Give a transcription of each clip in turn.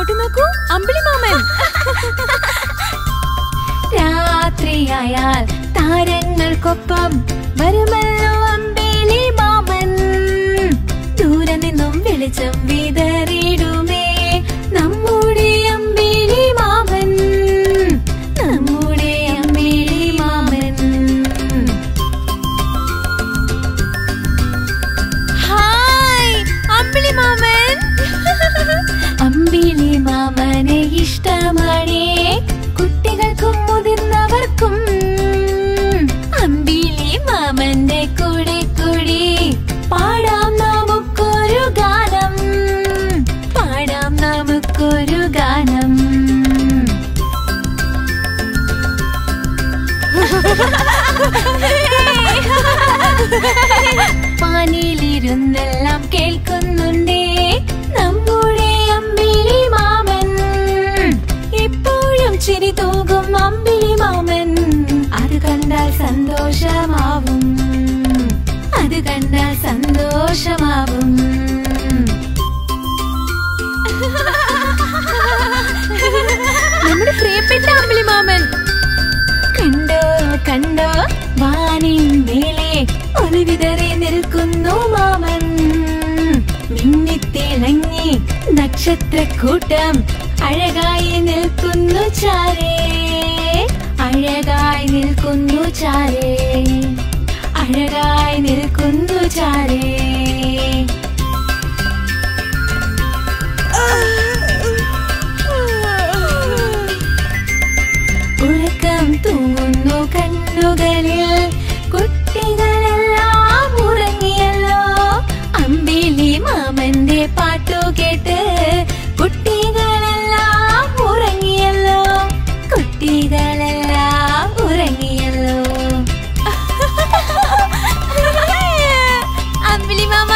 അങ്ങോട്ട് നോക്കൂ അമ്പിളി മാമൻ രാത്രിയായാൽ താരങ്ങൾക്കൊപ്പം വരുമല്ലോ അമ്പിളി മാമൻ ദൂരെ നിന്നും വെളിച്ചം വിതറിയിടുമേ നമ്മുടെ അമ്പിളി മാമൻ നമ്മുടെ അമ്പിളി മാമൻ ഹായ് അമ്പിളി മാമൻ അമ്പിളി മാമനെ ഇഷ്ടമാണേ കുട്ടികൾക്കും മുതിർന്നവർക്കും അമ്പിളി മാമന്റെ കൂടെ കൂടി പാടാം നമുക്കൊരു ഗാനം പാടാം നമുക്കൊരു ഗാനം പാനിയിലിരുന്നെല്ലാം കേൾക്കുന്നുണ്ടേ നമ്മുടെ അമ്പിളി മാമൻ എപ്പോഴും ചിരി തൂകും അമ്പിളി മാമൻ അത് കണ്ടാൽ സന്തോഷമാവും അത് കണ്ടാൽ സന്തോഷമാവും നമ്മുടെ പ്രിയപ്പെട്ട അമ്പിളി മാമൻ കണ്ടോ കണ്ടോ വാനിൻ മേലെ ഒളിവിതറി നിൽക്കുന്നു മാമൻ മിന്നിത്തിളങ്ങി നക്ഷത്രക്കൂട്ടം അഴകായി നിൽക്കുന്നു ചാരേ അഴകായി നിൽക്കുന്നു ചാരേ അഴകായി നിൽക്കുന്നു ചാരേ ഉറക്കം തൂങ്ങുന്നു കണ്ണുകളിൽ കുട്ടികളെല്ലാം ഉറങ്ങിയല്ലോ അമ്പിളി മാമന്റെ പാട്ടു കേട്ട് കുട്ടികളെല്ലാം ഉറങ്ങിയല്ലോ കുട്ടികളെല്ലാം ഉറങ്ങിയല്ലോ അമ്പിളി മാമ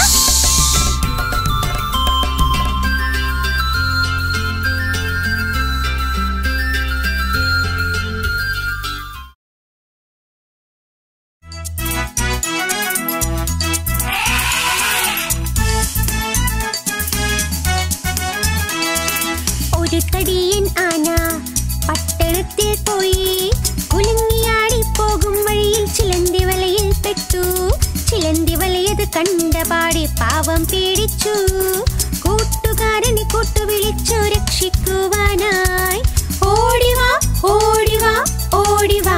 ഒരു തടിയൻ ആന പട്ടണത്തിൽ പോയി കുലുങ്ങിയാടി പോകും വഴിയിൽ ചിലന്തി വലയിൽ പെട്ടു ചിലന്തി വലയത് കണ്ടപാടി പാവം പേടിച്ചു കൂട്ടുകാരനെ കൂട്ടു വിളിച്ചു രക്ഷിക്കുവാനായി ഓടിവാ ഓടിവാ ഓടിവാ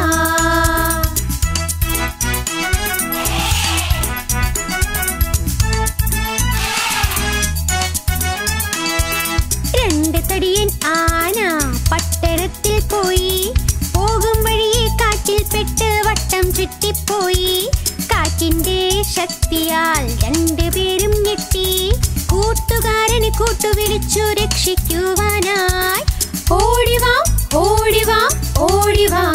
രണ്ട് തടിയൻ ആന പട്ടണത്തിൽ പോയി പോകും വഴിയെ കാറ്റിൽ പെട്ട് വട്ടം ചുറ്റിപ്പോയി കാറ്റിന്റെ ശക്തിയാൽ രണ്ടുപേരും ഞെട്ടി കൂട്ടുകാരനെ കൂട്ടുവിളിച്ചു രക്ഷിക്കുവാനായി ഓടിവാ ഓടിവാ ഓടിവാ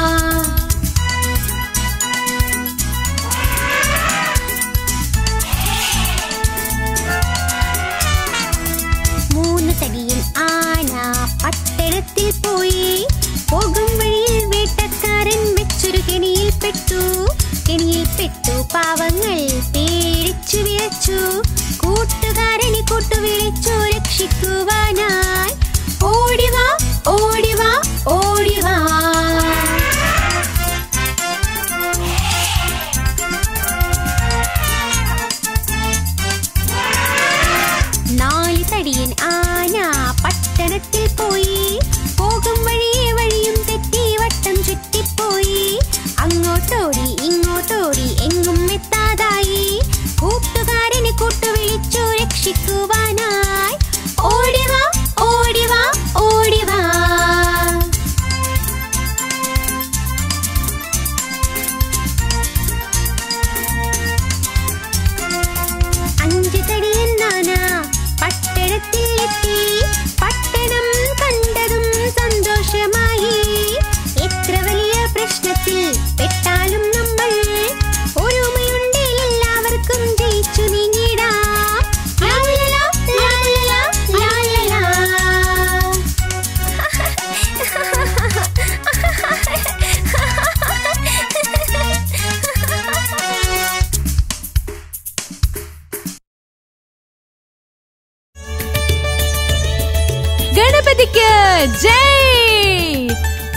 മൂന്ന് തടിയൻ ആന പട്ടണത്തിൽ പോയി പോകും വഴിയിൽ വേട്ടക്കാരൻ വെച്ചൊരു കെണിയിൽ പെട്ടു കെണിയിൽ പെട്ടു പാവങ്ങൾ പേടിച്ചു വിളച്ചു കൂട്ടുകാരനെ കൂട്ടു വിളിച്ചു രക്ഷിക്കുവാനായി ഓടിവാ ഓടിവാ ഓടിവാ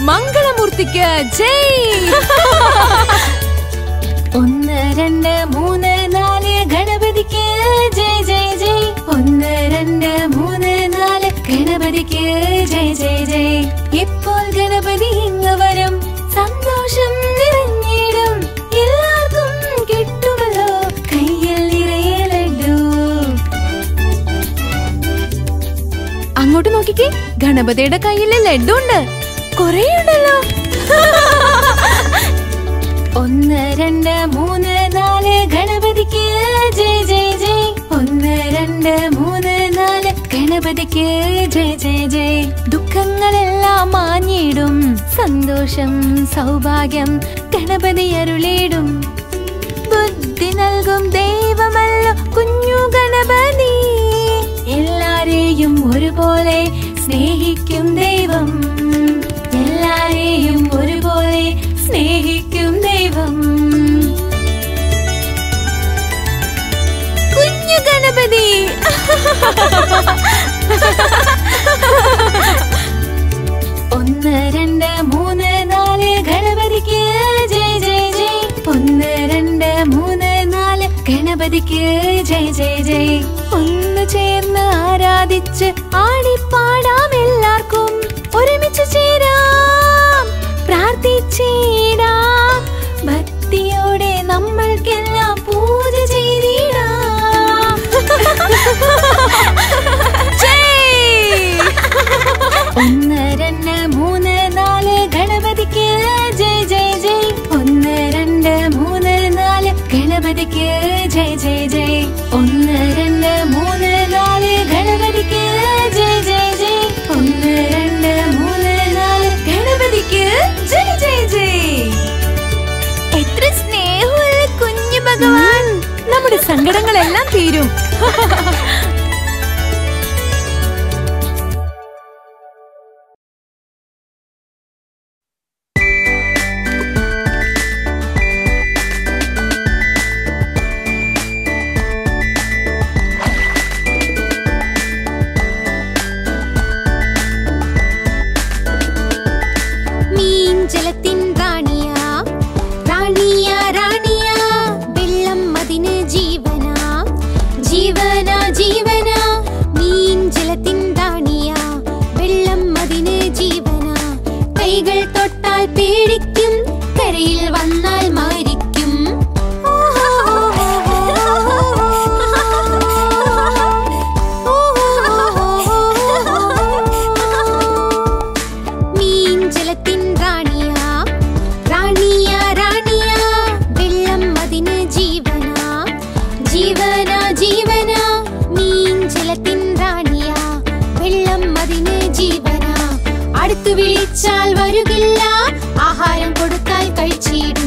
മംഗളമൂർത്തിക്ക് ജയ് ഒന്ന് രണ്ട് മൂന്ന് നാല് ഗണപതിക്ക് ജയ് ജയ് ജയ് ഒന്ന് രണ്ട് മൂന്ന് നാല് ഗണപതിക്ക് ജയ് ജയ് ജയ് ഇപ്പോൾ ഗണപതി ഇങ്ങ് വരും സന്തോഷം നിറഞ്ഞിടും എല്ലാവർക്കും കിട്ടുമല്ലോ കയ്യിൽ നിറയെ ലഡു അങ്ങോട്ട് നോക്കിക്കേ ഗണപതിയുടെ കയ്യില് ലഡു ഉണ്ട് കൊറേ ഉണ്ടല്ലോ ഒന്ന് രണ്ട് മൂന്ന് നാല് ഗണപതിക്ക് ജയ് ജയ് ജയ് ഒന്ന് രണ്ട് മൂന്ന് നാല് ഗണപതിക്ക് ജയ് ജയ് ജയ് ദുഃഖങ്ങളെല്ലാം മാഞ്ഞിടും സന്തോഷം സൗഭാഗ്യം ഗണപതി അരുളിടും ബുദ്ധി നൽകും ദൈവമല്ലോ കുഞ്ഞു ഗണപതി എല്ലാരെയും ഒരുപോലെ സ്നേഹിക്കും ദൈവം എല്ലാരെയും ഒരുപോലെ സ്നേഹിക്കും ദൈവം കുഞ്ഞു ഗണപതി ഒന്ന് രണ്ട് മൂന്ന് നാല് ഗണപതിക്ക് ജയ് ജയ് ജയ് ഒന്ന് രണ്ട് മൂന്ന് നാല് ഗണപതിക്ക് ജയ് ജയ് ജയ് ഒന്ന് ചേർന്ന് ആരാധിച്ച് ആടിപ്പാടാം എല്ലാവർക്കും ഒരുമിച്ച് ചേരാം പ്രാർത്ഥിച്ചിടാം ഭക്തിയോടെ നമ്മൾക്കെല്ലാം പൂജ ചെയ്തിടാം ഒന്ന് രണ്ട് മൂന്ന് നാല് ഗണപതിക്ക് ജയ് ജയ് ജയ് ഒന്ന് രണ്ട് മൂന്ന് നാല് ഗണപതിക്ക് ജയ് ജയ് ജയ് ഒന്ന് രണ്ട് മൂന്ന് നാല് ഗണപതിക്ക് ജയ് ജയ് ജയ് ഒന്ന് രണ്ട് മൂന്ന് നാല് ഗണപതിക്ക് ജയ് ജയ് ജയ് എത്ര സ്നേഹമുള്ള കുഞ്ഞു ഭഗവാൻ നമ്മുടെ സങ്കടങ്ങളെല്ലാം തീരും മീൻ ജലത്തിൻ റാണിയാ റാണിയാ റാണിയാ വെള്ളം അതിന് ജീവനാ ജീവനാ ജീവനാ മീൻ ജലത്തിൻ റാണിയാ വെള്ളം അതിന് ജീവനാ കൈകൾ തൊട്ടാൽ പേടിക്കും കരയിൽ വന്നാൽ മാരിക്കും മീൻ ജലത്തിൻ റാണിയാ റാണിയാ റാണിയാ വെള്ളം അതിന് ജീവനാ ജീവനാ ജീവനാ മീൻ ജലത്തിൻ റാണിയാ വെള്ളം അതിന് ജീവനാ അടുത്തു വിളിച്ചാൽ വരുകില്ല ആഹാരം കൊടുത്താൽ കഴിച്ചിടും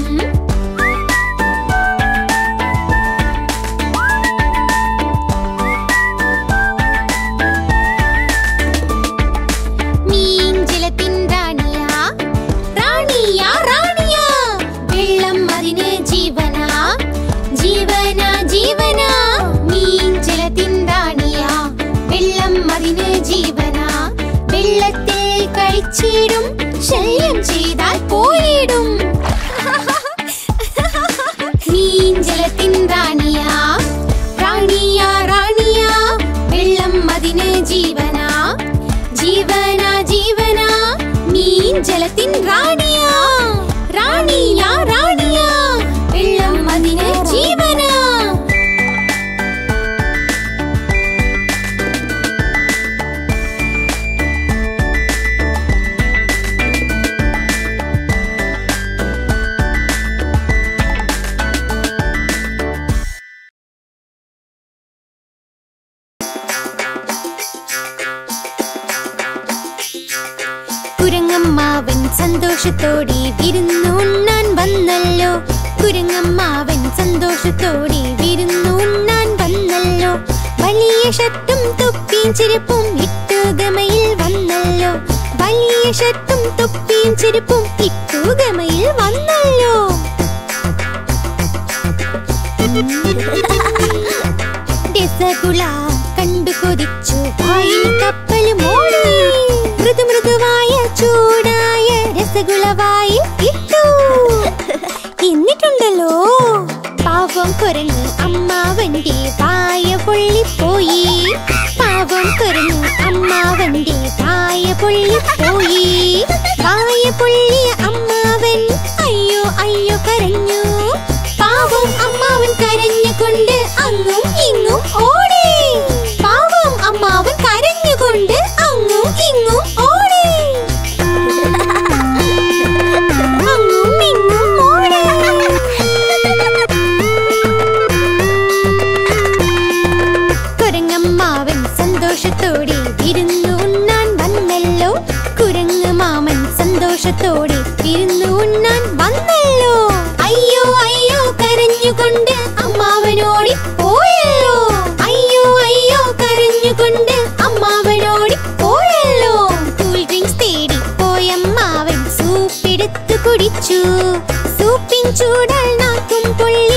മീൻ ജലത്തിൻ റാണിയാ റാണിയാ റാണിയാ വെള്ളം അതിന് ജീവനാ ജീവനാ ജീവനാ മീൻ ജലത്തിൻ റാണിയാ വെള്ളം അതിന് ജീവനാ വെള്ളത്തിൽ കഴിച്ചിടും ശല്യം ചെയ്താൽ പോയിടും മീൻ ജലത്തിൻ റാണിയാ റാണിയാ റാണിയാ വെള്ളം അതിന് ജീവനാ ജീവനാ ജീവനാ മീൻ ജലത്തിൻ റാണിയാ റാണിയാ റാണിയാ വെള്ളം അതിന് ജീവനാ കുരങ്ങമ്മാവൻ സന്തോഷത്തോടെ വിരുന്നുണ്ണാൻ വന്നല്ലോ കുരങ്ങമ്മാവൻ സന്തോഷത്തോടെ വിരുന്നുണ്ണാൻ വന്നല്ലോ വലിയ ഷർട്ടും തൊപ്പിയും ചെരുപ്പും ഇട്ടു ഗമയിൽ വന്നല്ലോ വലിയ ഷർട്ടും തൊപ്പിയും ചെരുപ്പും ഇട്ടു ഗമയിൽ വന്നല്ലോ രസഗുള കണ്ടു കൊതിച്ചു വായിൽ കപ്പൽ മോളി മൃദു മൃദുവായ ചൂടായ രസ രസഗുളവായി ഇട്ടു എന്നിട്ടുണ്ടല്ലോ പാവം കുരങ്ങ് അമ്മാവന്റെ വായ പൊള്ളിപ്പോയി പാവം കുരങ്ങ് അമ്മാവന്റെ വായ പൊള്ളിപ്പോയി വായ പൊള്ളിയ അമ്മാവൻ അയ്യോ അയ്യോ കരഞ്ഞു പാവം അമ്മാവൻ കരഞ്ഞുകൊണ്ട് അങ്ങും ഇങ്ങും ഓടി പാവം അമ്മാവൻ കരഞ്ഞുകൊണ്ട് അങ്ങും ഇങ്ങും ഓടി അങ്ങും ഇങ്ങും ഓടി കുരങ്ങമ്മാവൻ സന്തോഷത്തോടെ വിരുന്നു ഉണ്ണാൻ വന്നല്ലോ കുരങ്ങ് മാമൻ സന്തോഷത്തോടെ വിരുന്നു ഉണ്ണാൻ വന്നല്ലോ അയ്യോ അയ്യോ കരഞ്ഞുകൊണ്ട് അമ്മാവനോടി പോയല്ലോ അയ്യോ അയ്യോ കരഞ്ഞുകൊണ്ട് അമ്മാവനോടി പോയല്ലോ കൂൾ ഡ്രിങ്ക്സ് തേടി പോയമ്മാവൻ സൂപ്പെടുത്ത് കുടിച്ചു സൂപ്പിൻ ചൂടാൽ നാക്കും പൊള്ളി